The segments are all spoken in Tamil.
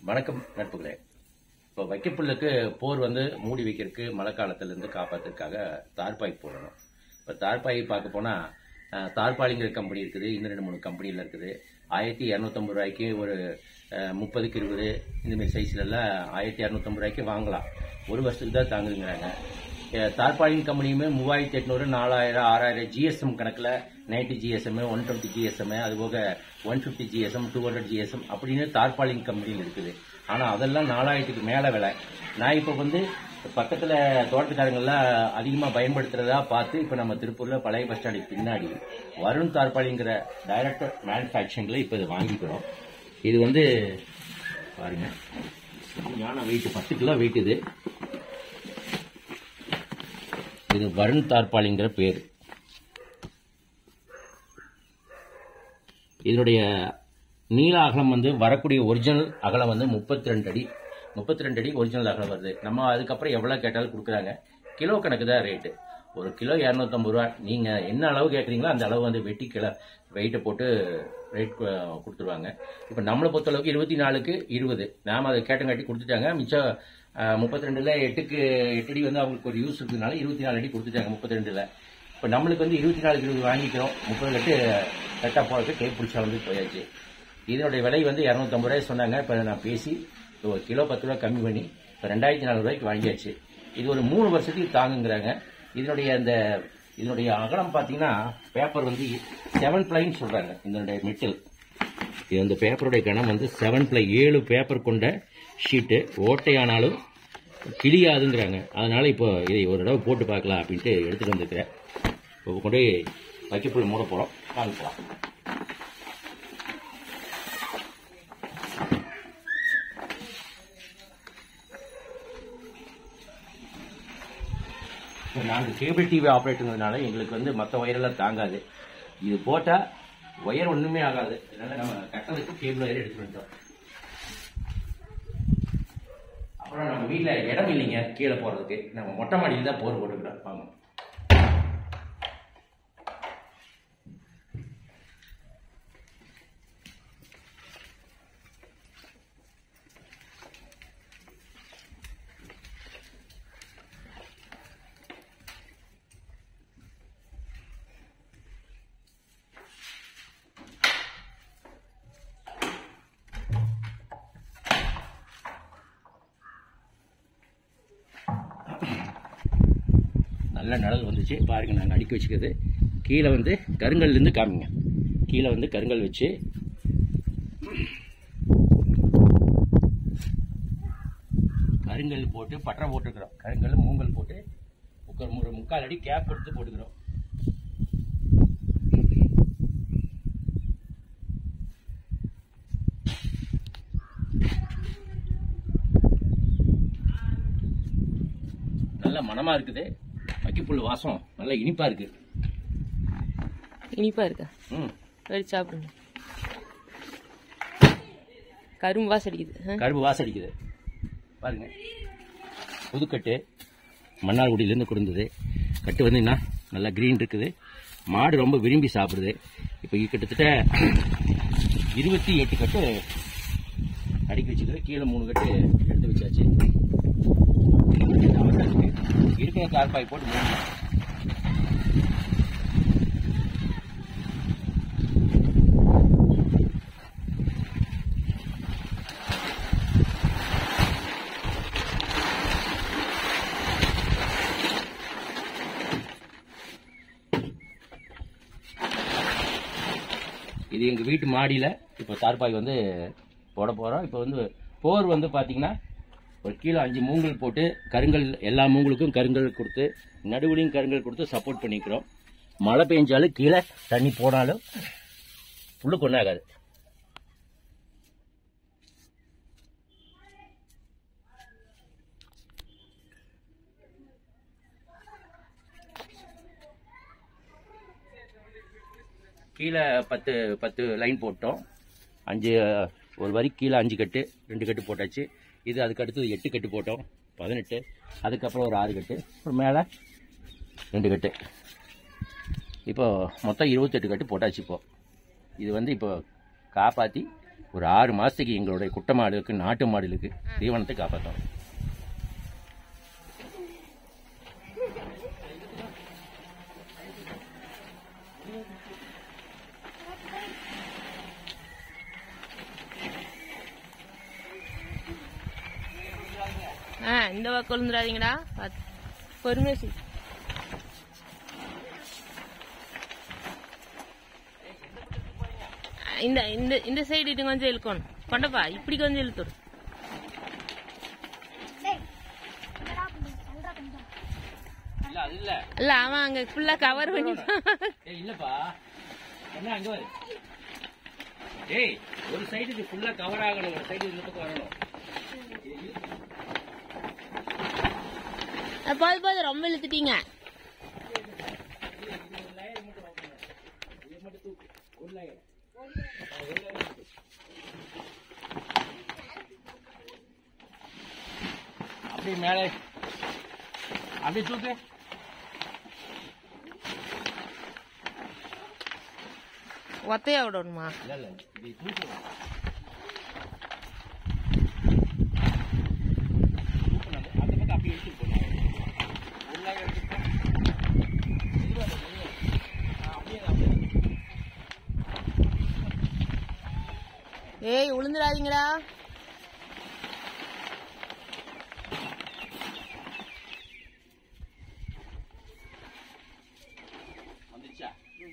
வணக்கம் நட்புகளே இப்போ வைக்கப்புல்லுக்கு போர் வந்து மூடி வைக்கிறதுக்கு மழை காலத்திலேருந்து காப்பாற்றுறதுக்காக தார்பாய் போடணும் இப்போ தார்பாய் பார்க்க போனால் தார்பாலிங்கிற கம்பெனி இருக்குது இன்னும் ரெண்டு மூணு கம்பெனியில் இருக்குது ஆயிரத்தி இரநூத்தம்பது ரூபாய்க்கு ஒரு அஹ், முப்பதுக்கு இருபது இந்தமாரி சைஸ்லலாம் ஆயிரத்தி இரநூத்தம்பது ரூபாய்க்கு வாங்கலாம் ஒரு வருஷத்துக்கு தான் தாங்குதுங்கிறாங்க அஹ், தார்பாலின் கம்பெனியுமே மூவாயிரத்தி எட்நூறு நாலாயிரம் ஆறாயிரம் ஜிஎஸ்எம் கணக்கில் ninety GSM one twenty GSM அதுபோக one fifty GSM two hundred GSM அப்படின்னு தார்பாலின் கம்பெனியில் இருக்குது ஆனால் அதெல்லாம் நாலாயிரத்துக்கு மேலே விலை நான் இப்போ வந்து பக்கத்தில் தோட்டத்துக்காரங்கெல்லாம் அதிகமாக பயன்படுத்துறதா பார்த்து இப்போ நம்ம திருப்பூரில் பழைய பஸ் ஸ்டாண்டுக்கு பின்னாடி வருண் தார்பாலிங்கிற டைரக்டர் மேனுஃபேக்சரிங்கில் இப்போ இதை வாங்கிக்கிறோம் இது வந்து பாருங்க ஞான வெயிட் பத்து கிலோ வெயிட் இது இது வருண் தார்பாலிங்கிற பேர் இதனுடைய நீள அகலம் வந்து வரக்கூடிய ஒரிஜினல் அகலம் வந்து முப்பத்தி ரெண்டு அடி முப்பத்தி ரெண்டு அடி ஒரிஜினல் அகலம் வருது நம்ம அதுக்கப்புறம் எவ்வளோ கேட்டாலும் கொடுக்குறாங்க கிலோ கணக்கு தான் ரேட்டு ஒரு கிலோ இரநூத்தம்பது ரூபா நீங்கள் என்ன அளவு கேட்குறீங்களோ அந்த அளவு வந்து வெட்டி கிலோ வெயிட்டை போட்டு ரேட் கொடுத்துருவாங்க இப்போ நம்மளை பொறுத்தளவுக்கு இருபத்தி நாலுக்கு இருபது நாம் அதை கேட்டங்காட்டி கொடுத்துட்டாங்க மிச்சம் முப்பத்தி ரெண்டில் எட்டுக்கு எட்டு அடி வந்து அவங்களுக்கு ஒரு யூஸ் இருக்கிறதுனால இருபத்தி நாலு அடி கொடுத்துட்டாங்க முப்பத்தி ரெண்டில் இப்போ நம்மளுக்கு வந்து இருபத்தி நாலுக்கு இருபது வாங்கிக்கிறோம் முப்பது கட்டு கரெக்டாக போகிறதுக்கு டேப் பிடிச்சா வந்து போயாச்சு இதனுடைய விலை வந்து இரநூத்தம்பது ரூபாய் சொன்னாங்க இப்போ நான் பேசி ஒரு கிலோ பத்து ரூபா கம்மி பண்ணி இப்போ ரெண்டாயிரத்தி நானூறு ரூபாய்க்கு வாங்கியாச்சு இது ஒரு மூணு வருஷத்துக்கு தாங்குங்கிறாங்க இதனுடைய அந்த இதனுடைய அகலம் பார்த்தீங்கன்னா பேப்பர் வந்து செவன் பிளைன்னு சொல்கிறாங்க இதனுடைய மெட்டல் இது அந்த பேப்பருடைய கணம் வந்து செவன் பிளை ஏழு பேப்பர் கொண்ட ஷீட்டு ஓட்டையானாலும் கிழியாதுங்கிறாங்க அதனால இப்போ இதை ஒரு தடவை போட்டு பார்க்கலாம் அப்படின்ட்டு எடுத்துட்டு வந்துருக்கிறேன் இப்போ கொண்டு போய் வைக்கப்புல் மூட போகிறோம் காமிக்கலாம் இப்போ நாங்கள் கேபிள் டிவி ஆப்ரேட்டுங்கிறதுனால எங்களுக்கு வந்து மற்ற ஒயரெல்லாம் தாங்காது இது போட்டால் ஒயர் ஒன்றுமே ஆகாது அதனால நம்ம கட்டதுக்கு கேபிள் ஒயர் எடுத்துட்டு வந்துட்டோம் அப்புறம் நம்ம வீட்டில் இடம் இல்லைங்க கீழே போகிறதுக்கு நம்ம மொட்டை மாடியில் தான் போர் போட்டுக்கிறோம் வாங்க நல்ல நிழல் வந்துச்சு பாருங்க நாங்கள் அடுக்கி வச்சுக்கிறது கீழே வந்து கருங்கல்லேருந்து காமிங்க கீழே வந்து கருங்கல் வச்சு கருங்கல் போட்டு பட்டரை போட்டுக்கிறோம் கருங்கல் மூங்கல் போட்டு ஒரு ஒரு முக்கால் அடி கேப் எடுத்து போட்டுக்கிறோம் நல்ல மணமா இருக்குது வைக்கப்புல் வாசம் நல்ல இனிப்பா இருக்கு இனிப்பா இருக்கா ம் எடுத்து சாப்பிடுங்க கரும்பு வாசம் அடிக்குது ஆ? கரும்பு வாசம் அடிக்குது பாருங்க புதுக்கட்டு மன்னார்குடியிலேருந்து கொடுந்தது கட்டு வந்து என்ன நல்லா க்ரீன் இருக்குது மாடு ரொம்ப விரும்பி சாப்பிடுது இப்போ கிட்டத்தட்ட இருபத்தி எட்டு கட்டு அடுக்கி வச்சுக்கிறது கீழே மூணு கட்டு எடுத்து வச்சாச்சு இருக்கிற கார்பாய் போட்டு மூடணும். இது எங்கள் வீட்டு மாடியில் இப்போ தார்பாய் வந்து போட போகிறோம் இப்போ வந்து போர் வந்து பார்த்தீங்கன்னா ஒரு கீழே அஞ்சு மூங்கல் போட்டு கருங்கல் எல்லா மூங்கலுக்கும் கருங்கல் கொடுத்து நடுவுலையும் கருங்கல் கொடுத்து சப்போர்ட் பண்ணிக்கிறோம் மழை பெஞ்சாலும் கீழே தண்ணி போனாலும் புல்லு கொண்டாகாது கீழே பத்து பத்து லைன் போட்டோம் அஞ்சு ஒரு வரி கீழே அஞ்சு கட்டு ரெண்டு கட்டு போட்டாச்சு இது அதுக்கு அடுத்தது எட்டு கட்டு போட்டோம் பதினெட்டு அதுக்கப்புறம் ஒரு ஆறு கட்டு அப்புறம் மேலே ரெண்டு கட்டு இப்போ மொத்தம் இருபத்தெட்டு கட்டு போட்டாச்சு இப்போ இது வந்து இப்போ காப்பாற்றி ஒரு ஆறு மாதத்துக்கு எங்களுடைய குட்டை மாடுகளுக்கு நாட்டு மாடுகளுக்கு தீவனத்தை காப்பாற்றோம் ஆ இந்த பக்கம் விழுந்துடாதீங்கடா பாத்து. பொறுமையா செய் ஆ, இந்த இந்த இந்த சைடு இது கொஞ்சம் இழுக்கணும் கொண்டப்பா இப்படி கொஞ்சம் இழுத்துடும் இல்லை அது இல்லை இல்ல அவன் அங்க ஃபுல்லா கவர் பண்ணிட்டான் ஏய் இல்லப்பா என்ன அங்க வரு ஏய் ஒரு சைடு இது ஃபுல்லா கவர் ஆகணும் ஒரு சைடு இந்த பக்கம் வரணும் அஹ் போதும் போதும் ரொம்ப இழுத்துட்டீங்க அப்படியே மேலே அப்படியே தூக்கு ஒத்தையா விடணுமா இல்ல இல்ல இப்படி தூக்கு தூக்கணும். அந்த பக்கம் அப்படியே எடுத்துட்டு போகணும் உள்ளாக எடுத்துட்டு போ. மெதுவா இரு, மெதுவா இரு. ஆ, அப்படியே இரு, அப்படியே இரு. ஏய் விழுந்துடாதீங்கடா வந்துச்சா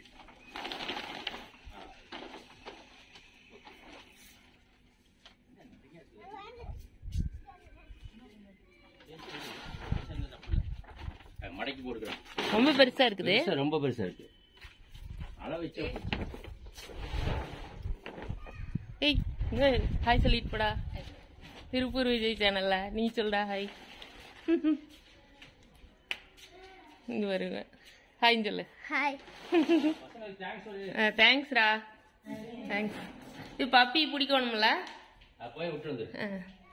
மடக்கி போட்டுக்கிறேன் ரொம்ப பெருசா இருக்குது பெருசா ரொம்ப பெருசா இருக்கு அளவு வச்சு ஏய் இங்க ஹாய் சொல்லிட்டு போடா திருப்பூர் விஜய் சேனல்ல நீ சொல்டா ஹாய் இங்க வருங்க ஹாய் சொல்லு ஹாய் தேங்க்ஸ்டா தேங்க்ஸ் இது பப்பி பிடிக்கணும்ல போய் விட்டு வந்துரு ஆ.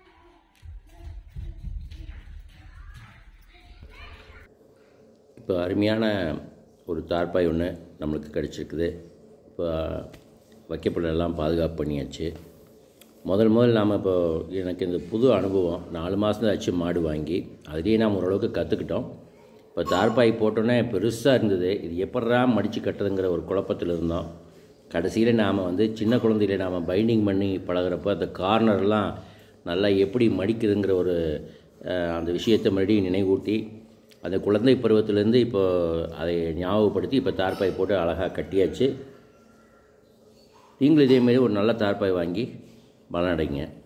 இப்போ அருமையான ஒரு தார்பாய் ஒன்று நம்மளுக்கு கிடச்சிருக்குது இப்போ வைக்கப்புள்ளெல்லாம் பாதுகாப்பு பண்ணியாச்சு முதல் முதல் நாம் இப்போ எனக்கு இந்த புது அனுபவம் நாலு மாதம் ஆச்சு மாடு வாங்கி அதுலேயே நாம் ஓரளவுக்கு கற்றுக்கிட்டோம் இப்போ தார்பாய் போட்டோன்னே பெருசாக இருந்தது இது எப்படா மடித்து கட்டுறதுங்கிற ஒரு குழப்பத்தில் இருந்தோம் கடைசியில் நாம் வந்து சின்ன குழந்தையில நாம் பைண்டிங் பண்ணி பழகுறப்ப அந்த கார்னர்லாம் நல்லா எப்படி மடிக்குதுங்கிற ஒரு அஹ், அந்த விஷயத்தை மறுபடியும் நினைவூட்டி அந்த குழந்தை பருவத்திலேருந்து இப்போ அதை ஞாபகப்படுத்தி இப்போ தார்பாய் போட்டு அழகாக கட்டியாச்சு நீங்களும் இதேமாரி ஒரு நல்ல தார்பாய் வாங்கி பலனடைங்க